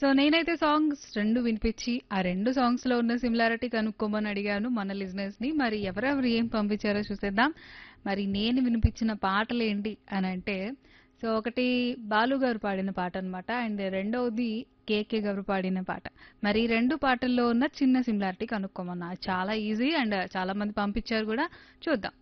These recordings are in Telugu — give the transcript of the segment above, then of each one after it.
సో నేనైతే సాంగ్స్ రెండు వినిపించి ఆ రెండు సాంగ్స్ లో ఉన్న సిమిలారిటీ కనుక్కోమని అడిగాను మన లిజినెస్ ని మరి ఎవరెవరు ఏం పంపించారో చూసేద్దాం మరి నేను వినిపించిన పాటలు ఏంటి అని అంటే సో ఒకటి బాలు గారు పాడిన పాట అన్నమాట అండ్ రెండవది కేకే గారు పాడిన పాట మరి ఈ రెండు పాటల్లో ఉన్న చిన్న సిమిలారిటీ కనుక్కోమన్నా చాలా ఈజీ అండ్ చాలా మంది పంపించారు కూడా చూద్దాం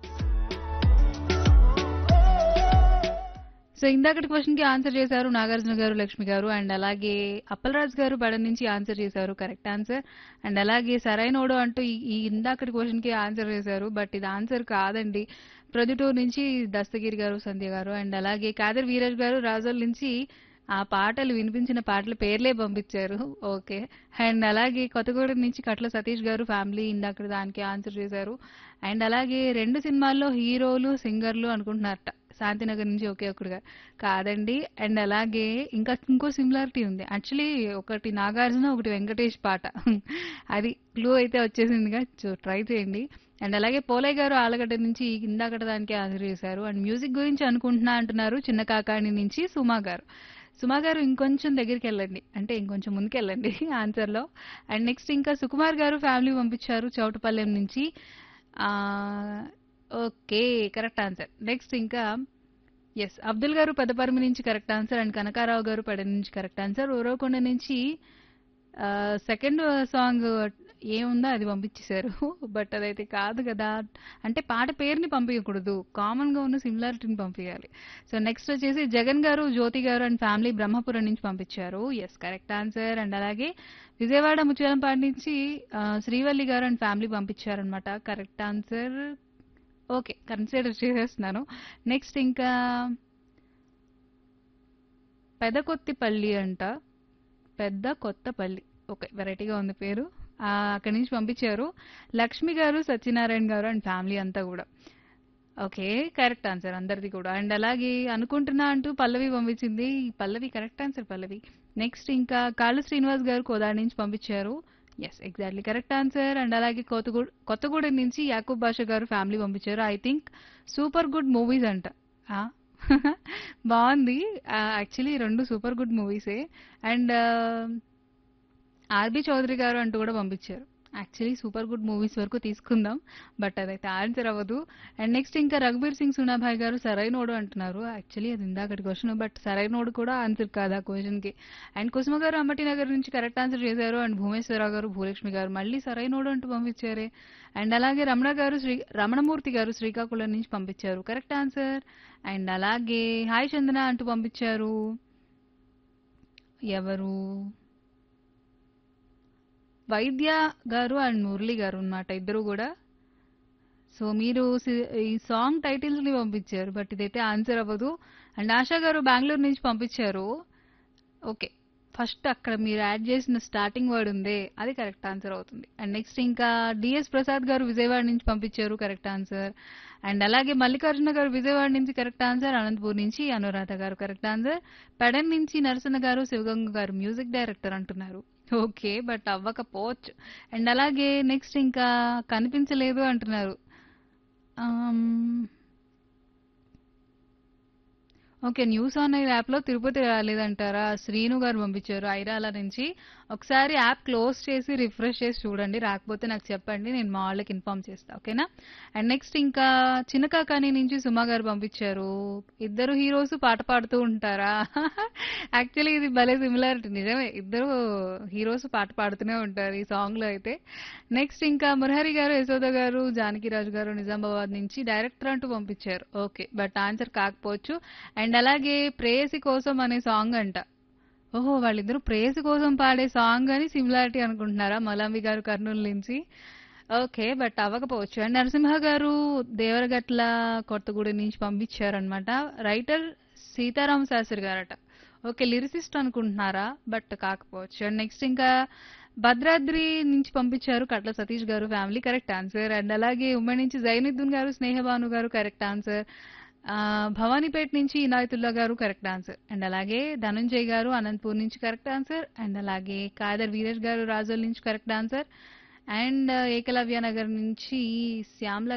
సో ఇందాకటి క్వశ్చన్ కి ఆన్సర్ చేశారు నాగార్జున గారు లక్ష్మి గారు అండ్ అలాగే అప్పలరాజు గారు బడ నుంచి ఆన్సర్ చేశారు కరెక్ట్ ఆన్సర్ అండ్ అలాగే సరైనోడు అంటూ ఈ- ఈ ఇందాకటి క్వశ్చన్ కి ఆన్సర్ చేశారు బట్ ఇది ఆన్సర్ కాదండి ప్రొద్దుటూరు నుంచి దస్తగిరి గారు సంధ్య గారు అండ్ అలాగే కాదర్ వీరజ్ గారు రాజోల్ నుంచి ఆ పాటలు వినిపించిన పాటల పేర్లే పంపించారు ఓకే అండ్ అలాగే కొత్తగూడెం నుంచి కట్ల సతీష్ గారు ఫ్యామిలీ ఇందాక దానికి ఆన్సర్ చేశారు అండ్ అలాగే రెండు సినిమాల్లో హీరోలు సింగర్లు అనుకుంటున్నారట శాంతినగర్ నుంచి ఒకే ఒక్కడుగా కాదండి అండ్ అలాగే ఇంకా ఇంకో సిమిలారిటీ ఉంది యాక్చువల్లీ ఒకటి నాగార్జున ఒకటి వెంకటేష్ పాట అది క్లూ అయితే వచ్చేసిందిగా ట్రై చేయండి అండ్ అలాగే పోలయ్య గారు ఆలగడ్డ నుంచి ఇందాకట దానికి ఆన్సర్ చేశారు అండ్ మ్యూజిక్ గురించి అనుకుంటున్నా అంటున్నారు చిన్న కాకాణి నుంచి సుమా గారు సుమా గారు ఇంకొంచెం దగ్గరికి వెళ్ళండి అంటే ఇంకొంచెం ముందుకు వెళ్ళండి ఆన్సర్లో అండ్ నెక్స్ట్ ఇంకా సుకుమార్ గారు ఫ్యామిలీ పంపించారు చౌటపల్లెం నుంచి ఆ, ఓకే కరెక్ట్ ఆన్సర్ నెక్స్ట్ ఇంకా ఎస్ అబ్దుల్ గారు పెద్దపరమి నుంచి కరెక్ట్ ఆన్సర్ అండ్ కనకారావు గారు పడ నుంచి కరెక్ట్ ఆన్సర్ ఉరవకొండ నుంచి సెకండ్ సాంగ్ ఏముందో అది పంపించేశారు బట్ అదైతే కాదు కదా అంటే పాట పేరుని పంపించకూడదు కామన్ గా ఉన్న సిమిలారిటీని పంపించాలి సో నెక్స్ట్ వచ్చేసి జగన్ గారు జ్యోతి గారు అండ్ ఫ్యామిలీ బ్రహ్మపురం నుంచి పంపించారు ఎస్ కరెక్ట్ ఆన్సర్ అండ్ అలాగే విజయవాడ ముత్యాలంపాటి నుంచి ఆ, శ్రీవల్లి గారు అండ్ ఫ్యామిలీ పంపించారనమాట కరెక్ట్ ఆన్సర్ ఓకే కన్సిడర్ చేసేస్తున్నాను నెక్స్ట్ ఇంకా పెదకొత్తిపల్లి అంట పెద్ద కొత్తపల్లి ఓకే వెరైటీగా ఉంది పేరు ఆ, అక్కడి నుంచి పంపించారు లక్ష్మి గారు సత్యనారాయణ గారు అండ్ ఫ్యామిలీ అంతా కూడా ఓకే కరెక్ట్ ఆన్సర్ అందరిది కూడా అండ్ అలాగే అనుకుంటున్నా అంటూ పల్లవి పంపించింది ఈ Pallavi correct answer Pallavi next ఇంకా కాళ్ళు శ్రీనివాస్ గారు కోదాడి నుంచి పంపించారు yes exactly correct answer and అలాగే కొత్తగూడ కొత్తగూడెం నుంచి యాకూబ్ బాషా గారు ఫ్యామిలీ పంపించారు I think super good movies అంట ఆ? బాగుంది యాక్చువల్లీ రెండు సూపర్ గుడ్ మూవీసే అండ్ ఆర్బి చౌదరి గారు అంటూ కూడా పంపించారు యాక్చువల్లీ సూపర్ గుడ్ మూవీస్ వరకు తీసుకుందాం బట్ అదైతే ఆన్సర్ అవ్వదు అండ్ నెక్స్ట్ ఇంకా రఘుబీర్ సింగ్ సునాభాయ్ గారు సరైనోడు అంటున్నారు యాక్చువల్లీ అది ఇందాకటి క్వశ్చన్ బట్ సరైనోడు కూడా ఆన్సర్ కాదు ఆ క్వశ్చన్ కి అండ్ కుసుమ గారు అమ్మటి నగర్ నుంచి కరెక్ట్ ఆన్సర్ చేశారు అండ్ భూమేశ్వరరావు గారు భూలక్ష్మి గారు మళ్ళీ సరైనోడు అంటూ పంపించారే అండ్ అలాగే రమణ గారు శ్రీ రమణమూర్తి గారు శ్రీకాకుళం నుంచి పంపించారు కరెక్ట్ ఆన్సర్ అండ్ అలాగే హాయ్ చందన అంటూ పంపించారు ఎవరు వైద్య గారు అండ్ మురళి గారు అన్నమాట ఇద్దరు కూడా సో మీరు సి- ఈ సాంగ్ టైటిల్స్ ని పంపించారు బట్ ఇదైతే ఆన్సర్ అవ్వదు అండ్ ఆశా గారు బెంగళూరు నుంచి పంపించారు ఓకే ఫస్ట్ అక్కడ మీరు యాడ్ చేసిన స్టార్టింగ్ వర్డ్ ఉందే అది కరెక్ట్ ఆన్సర్ అవుతుంది అండ్ నెక్స్ట్ ఇంకా డిఎస్ ప్రసాద్ గారు విజయవాడ నుంచి పంపించారు కరెక్ట్ ఆన్సర్ అండ్ అలాగే మల్లికార్జున గారు విజయవాడ నుంచి కరెక్ట్ ఆన్సర్ అనంతపూర్ నుంచి అనురాధ గారు కరెక్ట్ ఆన్సర్ పెడన్ నుంచి నరసన్న గారు శివగంగ గారు మ్యూజిక్ డైరెక్టర్ అంటున్నారు ఓకే బట్ అవ్వకపోవచ్చు అండ్ అలాగే నెక్స్ట్ ఇంకా కనిపించలేదు అంటున్నారు um, okay news on air app లో తిరుపతి రాలేదంటారా శ్రీను గారు పంపించారు ఐరాల నుంచి ఒకసారి యాప్ క్లోజ్ చేసి రిఫ్రెష్ చేసి చూడండి రాకపోతే నాకు చెప్పండి నేను మా వాళ్ళకి ఇన్ఫార్మ్ చేస్తా ఓకేనా అండ్ నెక్స్ట్ ఇంకా చిన్నకాకాని నుంచి సుమా గారు పంపించారు ఇద్దరు హీరోస్ పాట పాడుతూ ఉంటారా యాక్చువల్లీ ఇది భలే సిమిలారిటీ నిజమే ఇద్దరు హీరోస్ పాట పాడుతూనే ఉంటారు ఈ సాంగ్ లో అయితే నెక్స్ట్ ఇంకా మురహరి గారు యశోద గారు జానకిరాజు గారు నిజామాబాద్ నుంచి డైరెక్టర్ అంటూ పంపించారు ఓకే బట్ ఆన్సర్ కాకపోవచ్చు అండ్ అలాగే ప్రేయసి కోసం అనే సాంగ్ అంట ఓహో వాళ్ళిద్దరూ ప్రేయసి కోసం పాడే సాంగ్ అని సిమిలారిటీ అనుకుంటున్నారా మలాంబి గారు కర్నూలు నుంచి ఓకే బట్ అవ్వకపోవచ్చు అండ్ నరసింహ గారు దేవరగట్ల కొత్తగూడెం నుంచి పంపించారనమాట రైటర్ సీతారామ శాస్త్రి గారట ఓకే లిరిసిస్ట్ అనుకుంటున్నారా బట్ కాకపోవచ్చు అండ్ నెక్స్ట్ ఇంకా భద్రాద్రి నుంచి పంపించారు కట్ల సతీష్ గారు ఫ్యామిలీ కరెక్ట్ ఆన్సర్ అండ్ అలాగే ఉమ్మడి నుంచి జైనుద్దీన్ గారు స్నేహభాను గారు కరెక్ట్ ఆన్సర్ ఆ, భవానీపేట నుంచి ఇనాయతుల్లా గారు కరెక్ట్ ఆన్సర్ అండ్ అలాగే ధనంజయ్ గారు అనంతపూర్ నుంచి కరెక్ట్ ఆన్సర్ అండ్ అలాగే కాదర్ వీరేష్ గారు రాజోల్ నుంచి correct answer and Ekalavya Nagar నుంచి శ్యామ్ల